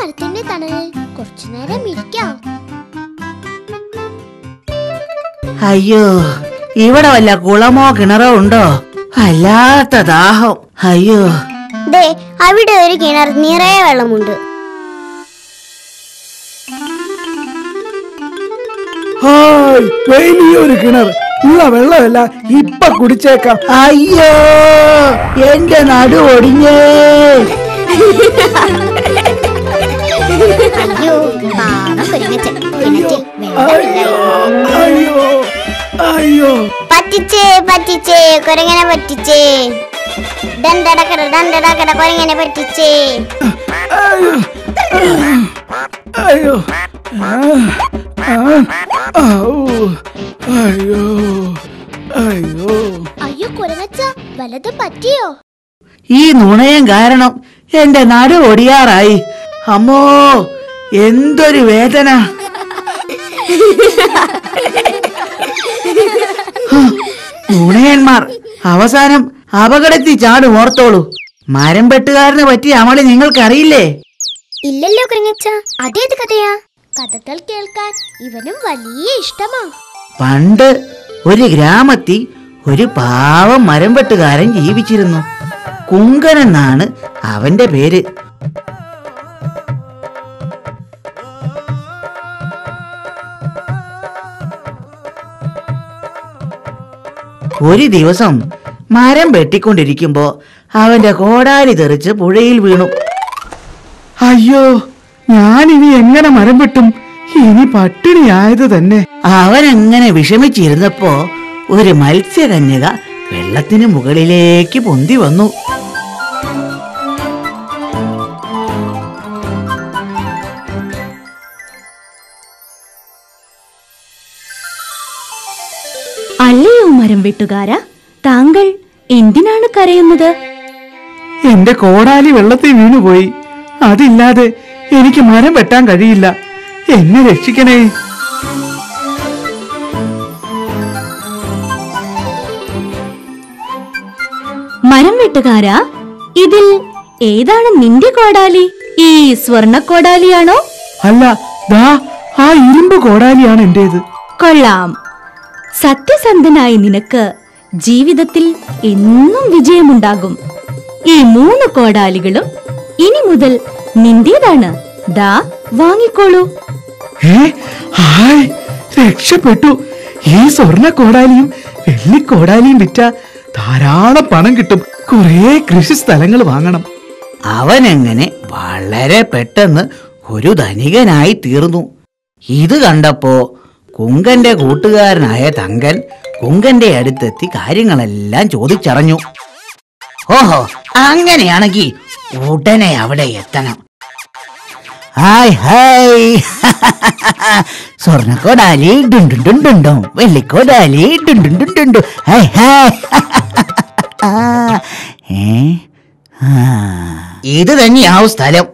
മരത്തിന്റെ തണലിൽ കുറച്ചു നേരം ഇരിക്കാം അയ്യോ ഇവിടെ വല്ല കുളമോ കിണറോ ഉണ്ടോ വല്ലാത്ത ദാഹം അയ്യോ ദേ അവിടെ ഒരു കിണർ നിറയെ വെള്ളമുണ്ട് ഹായ് വലിയൊരു കിണർ ഉള്ള വെള്ളമല്ല ഇപ്പൊ കുടിച്ചേക്കാം അയ്യോ എന്റെ നടു ഒടിഞ്ഞേ അയ്യോ പാവം കുരങ്ങച്ചൻ കിണറ്റിൽ വെള്ളമില്ലായിരുന്നു അയ്യോ അയ്യോ പറ്റിച്ചേ പറ്റിച്ചേ കുരങ്ങനെ പറ്റിച്ചേ ദണ്ടടക്കട ദണ്ടടക്കട കുരങ്ങനെ പറ്റിച്ചേ അയ്യോ അയ്യോ ആ, ആ, ഔ, അയ്യോ അയ്യോ അയ്യോ കുരങ്ങച്ച വലത് പറ്റിയോ ഈ നുണയം കാരണം എന്റെ നടു ഒടിയാറായി അമ്മോ എന്തൊരു വേദന ഹ, നുണയന്മാർ അവസാനം അപകടത്തിൽ ചാടും ഓർത്തോളൂ മരം വെട്ടുകാരന് പറ്റിയ അമളി നിങ്ങൾക്കറിയില്ലേ ഇല്ലല്ലോ കുരങ്ങച്ച അതേത് കഥയാ കഥകൾ കേൾക്കാൻ ഇവനും വലിയ ഇഷ്ടമാ പണ്ട് ഒരു ഗ്രാമത്തിൽ ഒരു പാവം മരം വെട്ടുകാരൻ ജീവിച്ചിരുന്നു കുങ്കൻ എന്നാണ് അവന്റെ പേര് ഒരു ദിവസം മരം വെട്ടിക്കൊണ്ടിരിക്കുമ്പോ അവന്റെ കോടാലി തെറിച്ച് പുഴയിൽ വീണു അയ്യോ ഞാനിനി എങ്ങനെ മരം വെട്ടും ഇനി പട്ടിണിയായത് തന്നെ അവൻ അങ്ങനെ വിഷമിച്ചിരുന്നപ്പോ ഒരു മത്സ്യകന്യക വെള്ളത്തിന് മുകളിലേക്ക് പൊന്തി വന്നു അല്ലയോ മരം വെട്ടുകാര താങ്കൾ എന്തിനാണ് കരയുന്നത് എന്റെ കോടാലി വെള്ളത്തിൽ വീണുപോയി അതില്ലാതെ എനിക്ക് മരം വെട്ടാൻ കഴിയില്ല എന്നെ രക്ഷിക്കണേ മരം വെട്ടുകാര ഇതിൽ ഏതാണ് നിന്റെ കോടാലി ഈ സ്വർണ്ണ കോടാലിയാണോ അല്ല ദാ ആ ഇരുമ്പ് കോടാലിയാണ് എന്റേത് കൊള്ളാം സത്യസന്ധനായി നിനക്ക് ജീവിതത്തിൽ എന്നും വിജയമുണ്ടാകും ഈ മൂന്ന് കോടാലികളും ഇനി മുതൽ നിന്റേതാണ് ദാ വാങ്ങിക്കോളൂ ഏ ഹായ് രക്ഷപ്പെട്ടു ഈ സ്വർണ്ണ കോടാലിയും വെള്ളി കോടാലിയും വിറ്റ ധാരാളം പണം കിട്ടും കുറേ കൃഷി സ്ഥലങ്ങൾ വാങ്ങണം അവനെങ്ങനെ വളരെ പെട്ടെന്ന് ഒരു ധനികനായി തീർന്നു ഇത് കണ്ടപ്പോ കുങ്കന്റെ കൂട്ടുകാരനായ തങ്കൻ കുങ്കന്റെ അടുത്തെത്തി കാര്യങ്ങളെല്ലാം ചോദിച്ചറിഞ്ഞു ഓഹോ അങ്ങനെയാണെങ്കിൽ ഉടനെ അവിടെ എത്തണം ഹായ് ഹായ് സ്വർണ്ണക്കോടാലി ഡുണ്ടും ഡുണ്ടും വെള്ളിക്കോടാലി ഡുണ്ടും ഡുണ്ടും ഹായ് ഹായ് ആ, ഏ ആ, ഇത് തന്നെയാവും സ്ഥലം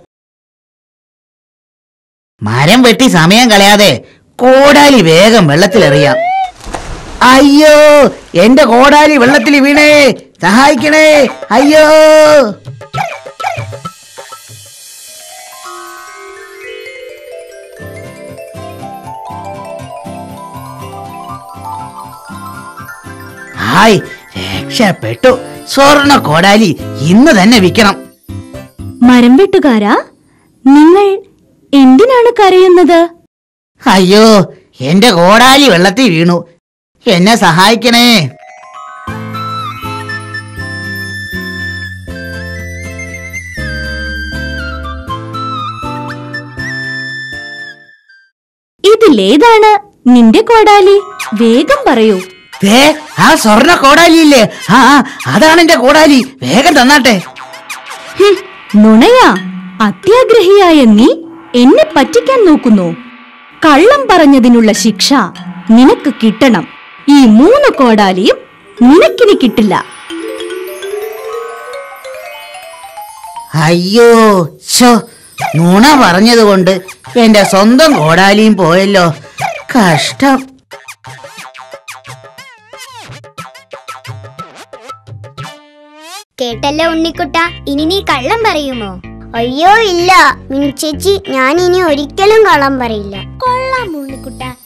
മരം വെട്ടി സമയം കളയാതെ കോടാലി വേഗം വെള്ളത്തിലെറിയാം അയ്യോ എന്റെ കോടാലി വെള്ളത്തിൽ വീണേ സഹായിക്കണേ അയ്യോ ഹായ് രക്ഷപ്പെട്ടു സ്വർണ്ണ കോടാലി ഇന്ന് തന്നെ വിൽക്കണം മരം വെട്ടുകാര നിങ്ങൾ എന്തിനാണ് കരയുന്നത് അയ്യോ എന്റെ കോടാലി വെള്ളത്തിൽ വീണു എന്നെ സഹായിക്കണേ ഇതിലേതാണ് നിന്റെ കോടാലി വേഗം പറയൂ ദേ ആ സ്വർണ്ണ കോടാലി ഇല്ലേ ആ ആ, അതാണ് എന്റെ കോടാലി വേഗം തന്നാട്ടെ ഹും, നുണയാ അത്യാഗ്രഹിയായ നീ എന്നെ പറ്റിക്കാൻ നോക്കുന്നു കള്ളം പറഞ്ഞതിനുള്ള ശിക്ഷ നിനക്ക് കിട്ടണം ഈ മൂന്ന് കോടാലിയും നിനക്കിനി കിട്ടില്ല അയ്യോ ഷോ നുണ പറഞ്ഞതുകൊണ്ട് എന്റെ സ്വന്തം കോടാലിയും പോയല്ലോ കഷ്ടം കേട്ടല്ലോ ഉണ്ണിക്കുട്ട ഇനി നീ കള്ളം പറയുമോ അയ്യോ ഇല്ല മിനി ചേച്ചി ഞാൻ ഇനി ഒരിക്കലും കള്ളം പറയില്ല കൊള്ളാം ഉണ്ണിക്കുട്ട